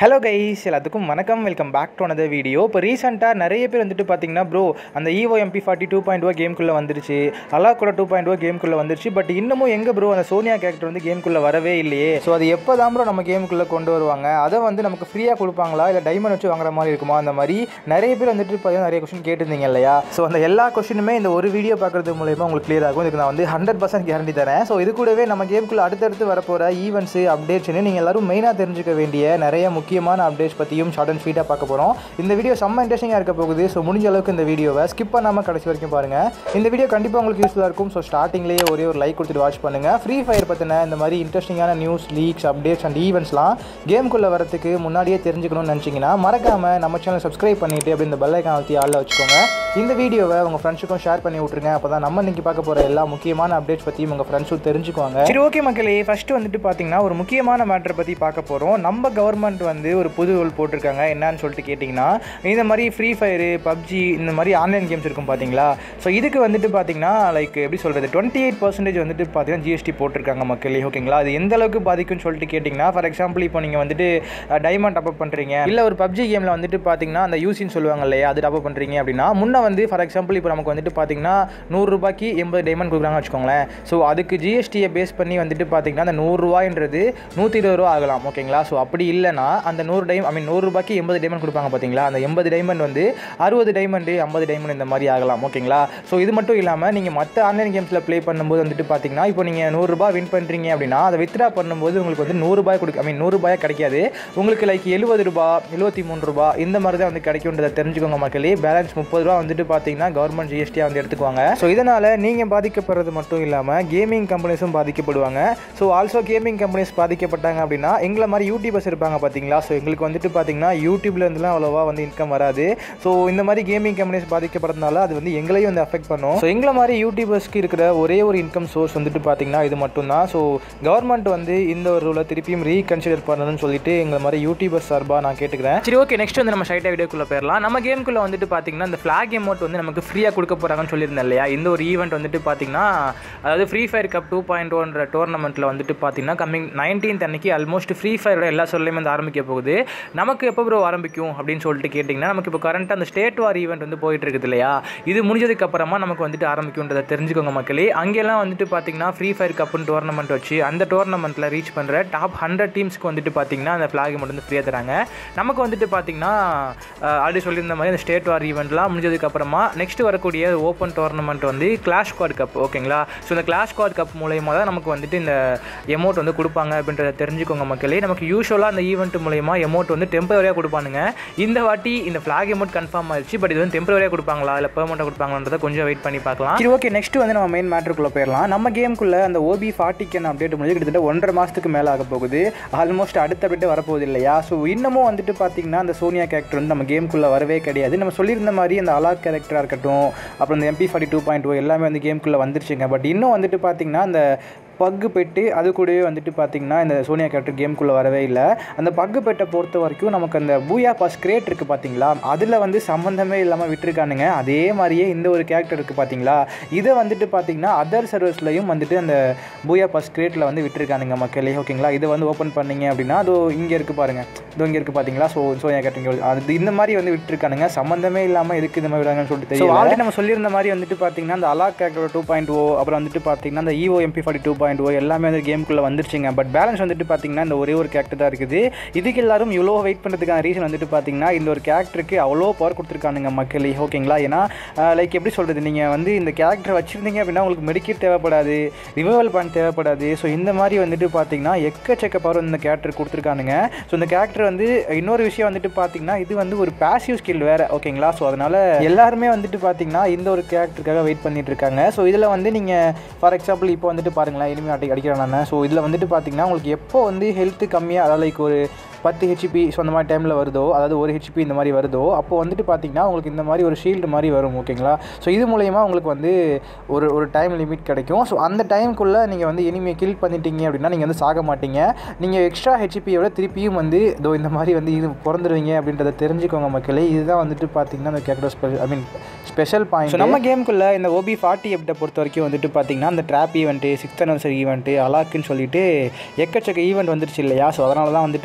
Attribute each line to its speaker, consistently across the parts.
Speaker 1: Hello guys எல்லாத்துக்கும் வணக்கம் welcome back to another video இப்போ ரீசெண்டாக நிறைய பேர் வந்துட்டு பார்த்தீங்கன்னா ப்ரோ அந்த evo MP forty two point O கேம்குள்ளே வந்துருச்சு அல்லா கூட டூ பாயிண்ட் ஓ கேம்குள்ளே வந்துருச்சு பட் இன்னமும் எங்கே ப்ரோ அந்த சோனியா கேரக்டர் வந்து கேம்குள்ளே வரவே இல்லையே ஸோ அது எப்போ தான் ப்ரோ நம்ம கேமுக்குள்ளே கொண்டு வருவாங்க அதை வந்து நமக்கு ஃப்ரீயாக கொடுப்பாங்களா இல்லை டைமண்ட் வச்சு வாங்குற மாதிரி இருக்குமா அந்த மாதிரி நிறைய பேர் வந்துட்டு பார்த்தீங்கன்னா நிறைய கொஸ்டின் கேட்டிருந்தீங்க இல்லையா ஸோ அந்த எல்லா கொஸ்டினுமே இந்த ஒரு வீடியோ பார்க்குறது மூலயமா உங்களுக்கு clear ஆகும் இதுக்கு நான் வந்து ஹண்ட்ரட் பர்சன்ட் கேரண்டி தரேன் ஸோ இது கூடவே நம்ம கேமுக்குள்ளே அடுத்தடுத்து வரப்போகிற ஈவெண்ட்ஸு அப்டேட்ஸ்னு நீங்கள் எல்லாரும் மெயினாக தெரிஞ்சுக்க வேண்டிய நிறைய முக்கியமான அப்டேட்ஸ் பற்றியும் ஷார்ட் அண்ட் ஸ்வீட்டாக பார்க்க போகிறோம் இந்த வீடியோ செம்ம இன்ட்ரெஸ்டிங்காக இருக்க போகுது ஸோ முடிஞ்ச அளவுக்கு இந்த வீடியோவை ஸ்கிப் பண்ணாமல் கடைசி வரைக்கும் பாருங்கள் இந்த வீடியோ கண்டிப்பாக உங்களுக்கு யூஸ்ஃபுல்லாக இருக்கும் ஸோ ஸ்டார்டிங்லேயே ஒரே ஒரு லைக் கொடுத்துட்டு வாட்ச் பண்ணுங்கள் ஃப்ரீ ஃபயர் பற்றின இந்த மாதிரி இன்ட்ரெஸ்டிங்கான நியூஸ் லீக்ஸ் அப்டேட்ஸ் அண்ட் ஈவெண்ட்ஸ்லாம் கேம்குள்ளே வரதுக்கு முன்னாடியே தெரிஞ்சுக்கணும்னு நினச்சிங்கன்னா மறக்காமல் நம்ம சேனல் சப்ஸ்கிரைப் பண்ணிவிட்டு அப்படி இந்த பெல் ஐக்கான் அழுத்தி ஆளில் வச்சுக்கோங்க இந்த வீடியோவை உங்கள் ஃப்ரெண்ட்ஸுக்கும் ஷேர் பண்ணி விட்ருங்க அப்போ தான் நம்ம இன்னைக்கு பார்க்க போகிற எல்லா முக்கியமான அப்டேட்ஸ் பற்றியும் உங்கள் ஃப்ரெண்ட்ஸும் தெரிஞ்சுக்குவாங்க சரி ஓகே மக்களே ஃபஸ்ட்டு வந்துட்டு பார்த்தீங்கன்னா ஒரு முக்கியமான மேட்டரை பற்றி பார்க்க போகிறோம் நம்ம கவர்மெண்ட் வந்து ஒரு புது ரூல் போட்டிருக்காங்க என்னன்னு சொல்லிட்டு கேட்டிங்கன்னா இந்த மாதிரி ஃப்ரீ ஃபயரு பப்ஜி இந்த மாதிரி ஆன்லைன் கேம்ஸ் இருக்கும் பார்த்தீங்களா ஸோ இதுக்கு வந்துட்டு பார்த்தீங்கன்னா லைக் எப்படி சொல்கிறது டுவெண்ட்டி எயிட் பர்சன்டேஜ் வந்துட்டு பார்த்தீங்கன்னா ஜிஎஸ்டி போட்டிருக்காங்க மக்களே ஓகேங்களா அது எந்த அளவுக்கு பாதிக்கும்னு சொல்லிட்டு கேட்டிங்கன்னா ஃபார் எக்ஸாம்பிள் இப்போ நீங்கள் வந்துட்டு டைமண்ட் அப் பண்ணுறீங்க இல்லை ஒரு பப்ஜி கேமில் வந்துட்டு பார்த்தீங்கன்னா அந்த யூசின்னு சொல்லுவாங்க இல்லையா அது டப் பண்ணுறீங்க அப்படின்னா முன்ன வந்து ஃபார் எக்ஸாம்பிள் இப்போ நமக்கு வந்துட்டு பார்த்தீங்கன்னா நூறுரூபாய்க்கு எண்பது டைமண்ட் கொடுக்குறாங்கன்னு வச்சுக்கோங்களேன் ஸோ அதுக்கு ஜிஎஸ்டியை பேஸ் பண்ணி வந்துட்டு பார்த்தீங்கன்னா அந்த நூறுரூவான்றது நூற்றி இருபது ரூபா ஆகலாம் ஓகேங்களா ஸோ அப்படி இல்லைனா அந்த நூறு டைம் ஐ மீன் நூறுரூபாய்க்கு எண்பது டைமண்ட் கொடுப்பாங்க பார்த்தீங்களா அந்த எண்பது டைமண்ட் வந்து அறுபது டைமண்டு ஐம்பது டைமண்ட் இந்த மாதிரி ஆகலாம் ஓகேங்களா ஸோ இது மட்டும் இல்லாமல் நீங்கள் மற்ற ஆன்லைன் கேம்ஸில் ப்ளே பண்ணும்போது வந்துட்டு பார்த்தீங்கன்னா இப்போ நீங்கள் நூறுரூபா வின் பண்ணுறீங்க அப்படின்னா அதை வித்ரா பண்ணும்போது உங்களுக்கு வந்து நூறுரூபாய் கொடுக்க ஐ மீன் நூறுரூபாய் கிடைக்காது உங்களுக்கு லைக் எழுபது ரூபா எழுபத்தி மூணு ரூபா இந்த மாதிரி தான் வந்து கிடைக்கும்ன்றதை தெரிஞ்சுக்கோங்க மக்களே பேலன்ஸ் முப்பது ரூபா வந்துட்டு பார்த்தீங்கன்னா கவர்மெண்ட் ஜிஎஸ்டியாக வந்து எடுத்துக்குவாங்க ஸோ இதனால் நீங்கள் பாதிக்கப்படுறது மட்டும் இல்லாமல் கேமிங் கம்பெனிஸும் பாதிக்கப்படுவாங்க ஸோ ஆல்சோ கேமிங் கம்பெனிஸ் பாதிக்கப்பட்டாங்க அப்படின்னா எங்களை மாதிரி யூடியூபர்ஸ் இருப்பாங்க பார்த்தீங்களா ஸோ எங்களுக்கு வந்துட்டு பார்த்தீங்கன்னா யூடியூப்ல இருந்துலாம் அவ்வளோவா வந்து இன்கம் வராது ஸோ இந்த மாதிரி கேமிங் கம்பெனிஸ் பாதிக்கப்படுறதுனால அது வந்து எங்களையும் வந்து அஃபெக்ட் பண்ணும் ஸோ எங்களை மாதிரி யூடியூபர்ஸ்க்கு இருக்கிற ஒரே ஒரு இன்கம் சோர்ஸ் வந்துட்டு பார்த்தீங்கன்னா இது மட்டும்தான் ஸோ கவர்மெண்ட் வந்து இந்த ஒரு ரூலை திருப்பியும் ரீகன்சிடர் பண்ணணும்னு சொல்லிட்டு எங்களை மாதிரி யூடியூபர்ஸ் சார்பாக நான் கேட்டுக்கிறேன் சரி ஓகே நெக்ஸ்ட் வந்து நம்ம ஷைட்டாக வீடியோக்குள்ளே போயிடலாம் நம்ம கேமுக்குள்ளே வந்துட்டு பார்த்தீங்கன்னா இந்த ஃப்ளாக் அமௌண்ட் வந்து நமக்கு ஃப்ரீயாக கொடுக்க போகிறாங்கன்னு சொல்லியிருந்தேன் இல்லையா இந்த ஒரு ஈவெண்ட் வந்துட்டு பார்த்தீங்கன்னா அதாவது Free Fire cup two point ஒன்ற டோர்னமெண்ட்டில் வந்துட்டு பார்த்தீங்கன்னா கம்மிங் நைன்டீன்த் அன்னைக்கு ஆல்மோஸ்ட் ஃப்ரீ ஃபயரோட எல்லா சொல்லையும் வந்து ஆரம்பிக்க போகுது நமக்கு எப்போ ப்ரோ ஆரம்பிக்கும் அப்படின்னு சொல்லிட்டு கேட்டிங்கன்னா நமக்கு இப்போ கரண்ட்டாக அந்த ஸ்டேட் வார் ஈவெண்ட் வந்து போயிட்டு இருக்குது இல்லையா இது முடிஞ்சதுக்கு அப்புறமா நமக்கு வந்துட்டு ஆரம்பிக்கும்ன்றதை தெரிஞ்சுக்கோங்க மக்களே அங்கெல்லாம் வந்துட்டு பார்த்தீங்கன்னா ஃப்ரீ ஃபயர் கப்புன்னு டோர்னமெண்ட் வச்சு அந்த டோர்னமெண்ட்டில் ரீச் பண்ணுற டாப் ஹண்ட்ரட் டீம்ஸ்க்கு வந்துட்டு பார்த்தீங்கன்னா அந்த ஃப்ளாக் மட்டும் வந்து ஃப்ரீயாக தராங்க நமக்கு வந்துட்டு பார்த்தீங்கன்னா ஆல்ரெடி சொல்லியிருந்த மாதிரி அந்த ஸ்டேட் வார் ஈவெண்ட்லாம் முடிஞ்சதுக்கு அப்புறமா நெக்ஸ்ட் வரக்கூடிய ஓப்பன் டோர்னமெண்ட் வந்து கிளாஷ் கார்டு கப் ஓகேங்களா ஸோ இந்த கிளாஷ் கார்டு கப் மூலயமா தான் நமக்கு வந்துட்டு இந்த எமௌண்ட் வந்து கொடுப்பாங்க அப்படின்றத தெரிஞ்சுக்கோங்க மக்களே நமக்கு யூஸ்வலாக அந்த ஈவெண்ட் மூலயமா எமௌண்ட் வந்து டெம்பரரியாக கொடுப்பானுங்க இந்த வாட்டி இந்த ஃப்ளாக் எமௌண்ட் கன்ஃபார்ம் ஆயிடுச்சு பட் இது வந்து டெம்பரரியாக கொடுப்பாங்களா இல்லை பெர்மனெண்ட்டாக கொடுப்பாங்கன்றதை கொஞ்சம் வெயிட் பண்ணி பார்க்கலாம் சரி ஓகே நெக்ஸ்ட் வந்து நம்ம மெயின் மேட்ருக்குள்ளே போயிடலாம் நம்ம கேமுக்குள்ளே அந்த ஓபி ஃபார்ட்டிக்கு அப்டேட் முடிஞ்சு கிட்டத்தட்ட ஒன்றரை மாதத்துக்கு மேலே ஆக போகுது ஆல்மோஸ்ட் அடுத்த அப்டேட் வரப்போகுது இல்லையா ஸோ இன்னமும் வந்துட்டு பார்த்தீங்கன்னா அந்த சோனியா கேரக்டர் வந்து நம்ம கேமுக்குள்ளே வரவே கிடையாது நம்ம சொல்லியிருந்த மாதிரி அந்த அலாக் கேரக்டராக இருக்கட்டும் அப்புறம் இந்த எம்பி ஃபார்ட்டி டூ பாயிண்ட் எல்லாமே வந்து கேமுக்குள்ளே வந்துருச்சுங்க பட் இன்னும் வந்துட்டு பார்த்தீங்கன்னா அந்த பக்கு பெட்டு அது கூடவே வந்துட்டு பார்த்தீங்கன்னா இந்த சோனியா கேரக்டர் கேமுக்குள்ளே வரவே இல்லை அந்த பக்கு பெட்டை பொறுத்த வரைக்கும் நமக்கு அந்த பூயா பாஸ் கிரேட் இருக்குது பார்த்தீங்களா அதில் வந்து சம்மந்தமே இல்லாமல் விட்டுருக்கானுங்க அதே மாதிரியே இந்த ஒரு கேரக்டர் இருக்குது பார்த்தீங்களா இதை வந்துட்டு பார்த்தீங்கன்னா அதர் சர்வீஸ்லையும் வந்துட்டு அந்த பூயா பாஸ் கிரேட்டில் வந்து விட்டுருக்கானுங்க மக்களே ஓகேங்களா இதை வந்து ஓப்பன் பண்ணீங்க அப்படின்னா அது இங்கே இருக்குது பாருங்கள் இதோ இங்கே இருக்குது பார்த்தீங்களா ஸோ சோனியா கேரக்டர் அது இந்த மாதிரி வந்து விட்டுருக்கானுங்க சம்மந்தமே இல்லாமல் எதுக்கு இந்த மாதிரி விடுறாங்கன்னு சொல்லிட்டு தெரியும் ஆல்ரெடி நம்ம சொல்லியிருந்த மாதிரி வந்துட்டு பார்த்தீங்கன்னா அந்த Alok character two point O அப்புறம் வந்துட்டு பார்த்தீங்கன்னா அந்த evo MP forty two point O எல்லாமே வந்து கேமுக்குள்ளே வந்துருச்சுங்க பட் பேலன்ஸ் வந்துட்டு பார்த்தீங்கன்னா இந்த ஒரே ஒரு கேரக்டர் தான் இருக்குது இதுக்கு எல்லாரும் இவ்வளோ வெயிட் பண்ணுறதுக்கான ரீசன் வந்துட்டு பார்த்தீங்கன்னா இந்த ஒரு கேரக்டருக்கு அவ்வளோ பவர் கொடுத்துருக்கானுங்க மக்களே ஓகேங்களா ஏன்னா லைக் எப்படி சொல்கிறது நீங்கள் வந்து இந்த கேரக்டர் வச்சுருந்தீங்க அப்படின்னா உங்களுக்கு மெடிக்கேட் தேவைப்படாது ரிவைவல் பாயிண்ட் தேவைப்படாது ஸோ இந்த மாதிரி வந்துட்டு பார்த்தீங்கன்னா எக்கச்சக்க பவர் இந்த கேரக்டர் கொடுத்துருக்கானுங்க ஸோ இந்த கேரக்டர் வந்து இன்னொரு விஷயம் வந்துட்டு பார்த்தீங்கன்னா இது வந்து ஒரு பேசிவ் ஸ்கில் வேறு ஓகேங்களா ஸோ அதனால் எல்லாருமே வந்துட்டு பார்த்தீங்கன்னா இந்த ஒரு கேரக்டருக்காக வெயிட் பண்ணிட்டு இருக்காங்க ஸோ இதில் வந்து நீங்கள் ஃபார் எக்ஸாம்பிள் இப்போ வந்துட்டு பாருங்களேன் இனிமேல் அடி அடிக்கிறேன் நான் ஸோ இதில் வந்துட்டு பார்த்தீங்கன்னா உங்களுக்கு எப்போ வந்து ஹெல்த்து கம்மியாக அதாவது லைக் ஒரு பத்து ஹெச்பி ஸோ அந்த மாதிரி டைமில் வருதோ அதாவது ஒரு ஹெச்பி இந்த மாதிரி வருதோ அப்போ வந்துட்டு பார்த்தீங்கன்னா உங்களுக்கு இந்த மாதிரி ஒரு ஷீல்டு மாதிரி வரும் ஓகேங்களா ஸோ இது மூலயமா உங்களுக்கு வந்து ஒரு ஒரு டைம் லிமிட் கிடைக்கும் ஸோ அந்த டைமுக்குள்ளே நீங்கள் வந்து இனிமேல் கில் பண்ணிட்டீங்க அப்படின்னா நீங்கள் வந்து சாக மாட்டீங்க நீங்கள் எக்ஸ்ட்ரா ஹெச்பியோட திருப்பியும் வந்து இதோ இந்த மாதிரி வந்து இது பிறந்துருவீங்க அப்படின்றத தெரிஞ்சுக்கோங்க மக்களே இதுதான் வந்துட்டு பார்த்தீங்கன்னா அந்த character special I mean special point நம்ம கேமுக்குள்ளே இந்த ஓபி ஃபார்ட்டி எப்டை பொறுத்த வரைக்கும் வந்துட்டு பார்த்தீங்கன்னா அந்த drop event sixth anniversary event அலாக்குன்னு சொல்லிட்டு எக்கச்சக்க ஈவெண்ட் வந்துருச்சு இல்லையா ஸோ அதனால தான் வந்துட்டு பார்த்தீங்கன்னா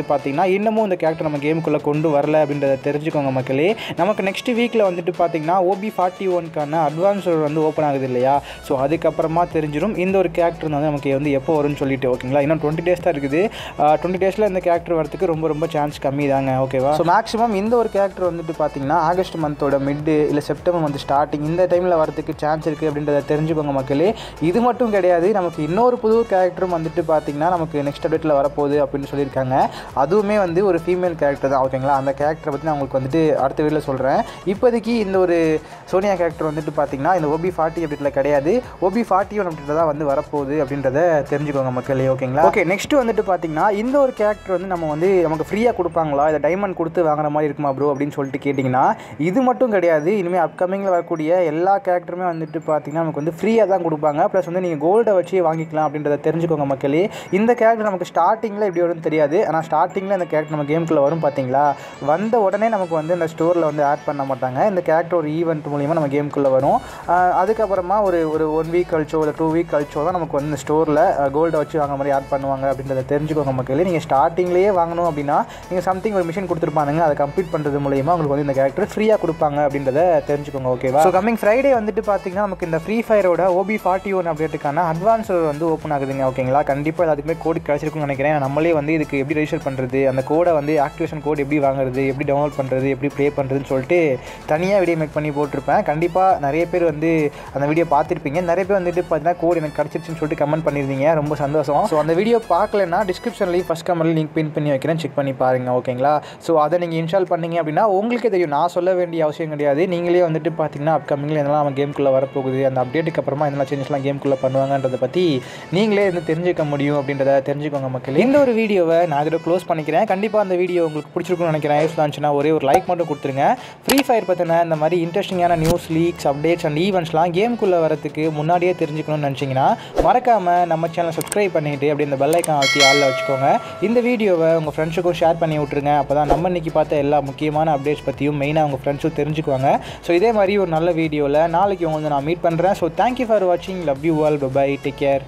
Speaker 1: இன்னமும் இந்த கேரக்டர் நம்ம கேமுக்குள்ளே கொண்டு வரல அப்படின்றத தெரிஞ்சுக்கோங்க மக்களே நமக்கு நெக்ஸ்ட் வீக்கில் வந்துட்டு பார்த்தீங்கன்னா ஓபி ஃபார்ட்டி ஒன்க்கான அட்வான்ஸ் வந்து ஓப்பன் ஆகுது இல்லையா ஸோ அதுக்கப்புறமா தெரிஞ்சிடும் இந்த ஒரு கேரக்டர் வந்து நமக்கு வந்து எப்போ வரும்னு சொல்லிட்டு ஓகேங்களா இன்னும் டுவெண்ட்டி டேஸ் தான் இருக்குது டுவெண்ட்டி டேஸில் இந்த கேரக்டர் வரதுக்கு ரொம்ப ரொம்ப சான்ஸ் கம்மி தாங்க ஓகேவா ஸோ மேக்ஸிமம் இந்த ஒரு கேரக்டர் வந்துட்டு பார்த்தீங்கன்னா ஆகஸ்ட் மந்தோட மிட்டு இல்லை செப்டம்பர் மந்த் ஸ்டார்டிங் இந்த டைமில் வரதுக்கு சான்ஸ் இருக்குது அப்படின்றத தெரிஞ்சுக்கோங்க மக்களே இது மட்டும் கிடையாது நமக்கு இன்னொரு புது கேரக்டரும் வந்துட்டு பார்த்தீங்கன்னா நமக்கு நெக்ஸ்ட் அப்டேட்டில் வரப்போகுது அப்படின்னு சொல்லியிருக்காங்க அதுவுமே வந்து ஒரு ஃபீமேல் கேரக்டர் தான் ஓகேங்களா அந்த கேரக்டரை பற்றி நான் உங்களுக்கு வந்துட்டு அடுத்த வீடியோவில் சொல்கிறேன் இப்போதைக்கு இந்த ஒரு சோனியா கேரக்டர் வந்துட்டு பார்த்தீங்கன்னா இந்த ஓபி ஃபார்ட்டி அப்டேட்டில் கிடையாது ஓபி ஃபார்ட்டி ஒன் அப்டேட்டில் தான் வந்து வரப்போகுது அப்படின்றத தெரிஞ்சுக்கோங்க மக்களே ஓகேங்களா ஓகே நெக்ஸ்ட் வந்துட்டு பார்த்தீங்கன்னா இந்த ஒரு கேரக்டர் வந்து நம்ம வந்து நமக்கு ஃப்ரீயாக கொடுப்பாங்களா இதை டைமண்ட் கொடுத்து வாங்குற மாதிரி இருக்குமா ப்ரோ அப்படின்னு சொல்லிட்டு கேட்டிங்கன்னா இது மட்டும் கிடையாது இனிமேல் அப்கமிங்கில் வரக்கூடிய எல்லா கேரக்டருமே வந்துட்டு பார்த்தீங்கன்னா நமக்கு வந்து ஃப்ரீயாக தான் கொடுப்பாங்க ப்ளஸ் வந்து நீங்கள் கோல்டை வச்சு வாங்கிக்கலாம் அப்படின்றத தெரிஞ்சுக்கோங்க மக்களே இந்த கேரக்டர் நமக்கு ஸ்டார்டிங்கில் எப்படி வரும்னு தெரியாது ஆனால் ஸ்டார்டிங்கில் இந்த கேரக்டர் நம்ம கேமுக்குள்ளே வரும் பார்த்தீங்களா வந்த உடனே நமக்கு வந்து இந்த ஸ்டோரில் வந்து ஆட் பண்ண மாட்டாங்க இந்த கேரக்டர் ஒரு ஈவெண்ட் மூலிமா நம்ம கேமுக்குள்ளே வரும் ஆஹ் அதுக்கப்புறமா ஒரு ஒரு ஒன் வீக் கழிச்சோ இல்லை டூ வீக் கழிச்சோ தான் நமக்கு வந்து இந்த ஸ்டோரில் கோல்டை வச்சு வாங்க மாதிரி ஆட் பண்ணுவாங்க அப்படின்றத தெரிஞ்சுக்கோங்க மக்களே நீங்கள் ஸ்டார்டிங்லேயே வாங்கணும் அப்படின்னா நீங்கள் சம்திங் ஒரு மிஷின் கொடுத்துருப்பாங்க அதை கம்ப்ளீட் பண்ணுறது மூலியமாக உங்களுக்கு வந்து இந்த கேரக்டர் ஃப்ரீயாக கொடுப்பாங்க அப்படின்றத தெரிஞ்சுக்கோங்க ஓகேவா ஸோ கமிங் ஃப்ரைடே வந்துட்டு பார்த்தீங்கன்னா நமக்கு இந்த Free Fire OB forty one அப்டேட்டுக்கான அட்வான்ஸ் வந்து ஓப்பன் ஆகுதுங்க ஓகேங்களா கண்டிப்பாக எல்லாத்துக்குமே கோடு கிடச்சிருக்குன்னு நினைக்கிறேன் நம்மளே வந்து இதுக்கு எப்படி ரெஜிஸ்டர் பண்ணுறது அந்த கோடை வந்து ஆக்டிவேஷன் கோட் எப்படி வாங்குறது எப்படி டவுன்லோட் பண்ணுறது எப்படி ப்ளே பண்ணுறதுன்னு சொல்லிட்டு தனியாக வீடியோ மேக் பண்ணி போட்டிருப்பேன் கண்டிப்பாக நிறைய பேர் வந்து அந்த வீடியோ பார்த்துருப்பீங்க நிறைய பேர் வந்துட்டு பார்த்தீங்கன்னா கோட் எனக்கு கிடச்சிருச்சுன்னு சொல்லிட்டு கமெண்ட் பண்ணியிருந்தீங்க ரொம்ப சந்தோஷம் ஸோ அந்த வீடியோ பார்க்கலன்னா டிஸ்கிரிப்ஷன்லேயும் ஃபஸ்ட் கமெண்ட்ல லிங்க் பின் பண்ணி வைக்கிறேன் செக் பண்ணி பாருங்க ஓகேங்களா ஸோ அதை நீங்கள் இன்ஸ்டால் பண்ணீங்க அப்படின்னா உங்களுக்கே தெரியும் நான் சொல்ல வேண்டிய அவசியம் கிடையாது நீங்களே வந்துட்டு பார்த்தீங்கன்னா அப்கமிங்கில் எதெல்லாம் நம்ம கேமுக்குள்ளே வரப்போகுது அந்த அப்டேட்டுக்கு அப்புறமா என்னெல்லாம் சேஞ்சஸ்லாம் கேமுக்குள்ளே பண்ணுவாங்கன்றதை பற்றி நீங்களே வந்து தெரிஞ்சுக்க முடியும் அப்படின்றத தெரிஞ்சுக்கோங்க மக்கள் இந்த ஒரு வீடியோவை நான் இதோட க்ளோஸ் பண்ணிக்கிறேன் கண்டிப்பாக அந்த வீடியோ உங்களுக்கு பிடிச்சிருக்கும்னு நினைக்கிறேன் யூஸ் லான்ச்னா ஒரே ஒரு லைக் மட்டும் கொடுத்துருங்க ஃப்ரீ ஃபயர் பற்றின இந்த மாதிரி இன்ட்ரெஸ்டிங்கான நியூஸ் லீக்ஸ் அப்டேட்ஸ் அண்ட் ஈவெண்ட்ஸ்லாம் கேமுக்குள்ளே வரதுக்கு முன்னாடியே தெரிஞ்சுக்கணும்னு நினச்சிங்கன்னா மறக்காமல் நம்ம சேனலை சப்ஸ்கிரைப் பண்ணிவிட்டு அப்படி இந்த பெல் ஐக்கான் ஆக்கி ஆளில் வச்சுக்கோங்க இந்த வீடியோவை உங்கள் ஃப்ரெண்ட்ஸுக்கும் ஷேர் பண்ணி விட்ருங்க அப்போ தான் நம்ம இன்னைக்கு பார்த்த எல்லா முக்கியமான அப்டேட்ஸ் பற்றியும் மெயினாக உங்கள் ஃப்ரெண்ட்ஸும் தெரிஞ்சுக்குவாங்க ஸோ இதே மாதிரி ஒரு நல்ல வீடியோவில் நாளைக்கு உங்களை நான் மீட் பண்ணுறேன் ஸோ தேங்க்யூ ஃபார் வாட்சிங் love you all bye take care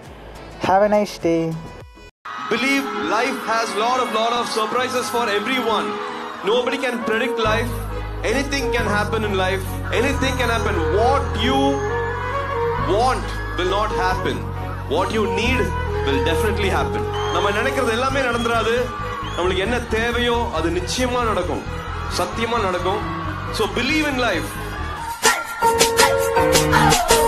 Speaker 1: have a nice day
Speaker 2: Believe life has lot of lot of surprises for everyone. Nobody can predict life. Anything can happen in life. Anything can happen. What you want will not happen. What you need will definitely happen. நம்ம நினைக்கிறது எல்லாமே நடந்துராது நம்மளுக்கு என்ன தேவையோ அது நிச்சயமா நடக்கும் சத்தியமா நடக்கும் ஸோ பிலீவ் இன் லைஃப்